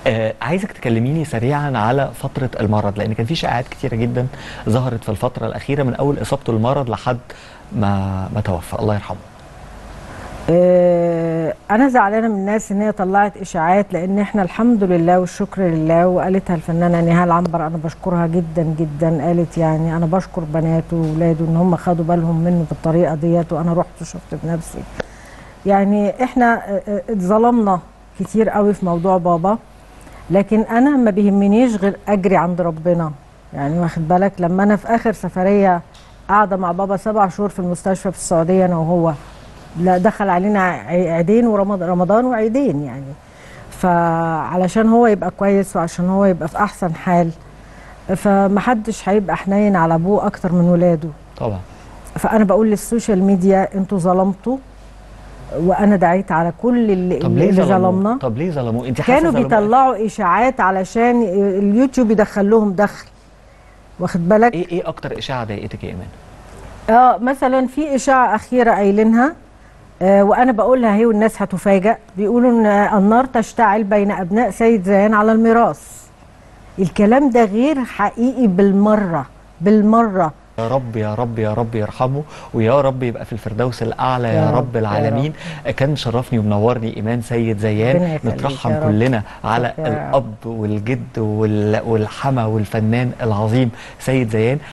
آه عايزك تكلميني سريعا على فتره المرض لان كان في شائعات كتيره جدا ظهرت في الفتره الاخيره من اول اصابته المرض لحد ما ما توفى الله يرحمه آه، انا زعلانه من الناس ان هي طلعت اشاعات لان احنا الحمد لله والشكر لله وقالتها الفنانه نهال عنبر انا بشكرها جدا جدا قالت يعني انا بشكر بناته واولاده ان هم خدوا بالهم منه بالطريقه ديت وانا رحت وشفت بنفسي يعني احنا آه، آه، اتظلمنا كتير قوي في موضوع بابا لكن انا ما بيهمنيش غير اجري عند ربنا يعني واخد بالك لما انا في اخر سفريه قاعده مع بابا سبع شهور في المستشفى في السعوديه انا وهو لا دخل علينا عي- عيدين ورمضان رمضان وعيدين يعني فعلشان هو يبقى كويس وعشان هو يبقى في احسن حال فمحدش هيبقى حنين على ابوه اكتر من ولاده طبعا فانا بقول للسوشيال ميديا انتوا ظلمتوا وانا دعيت على كل اللي, طب ليه اللي ظلموه ظلمنا طب ليه ظلموه انت حاسه كانوا ظلموه؟ بيطلعوا اشاعات علشان اليوتيوب يدخل لهم دخل واخد بالك ايه ايه اكتر اشاعه ضايقتك يا ايمان اه مثلا في اشاعه اخيره قايلينها آه وانا بقولها هي والناس هتفاجئ بيقولوا ان النار تشتعل بين ابناء سيد زيان على الميراث الكلام ده غير حقيقي بالمره بالمره يا رب يا رب يا رب يرحمه ويا رب يبقى في الفردوس الاعلى يا, يا رب, رب، يا العالمين كان شرفني ومنورني ايمان سيد ربنا زيان يخليك نترحم يا رب. كلنا على يا رب. الاب والجد وال- والحما والفنان العظيم سيد زيان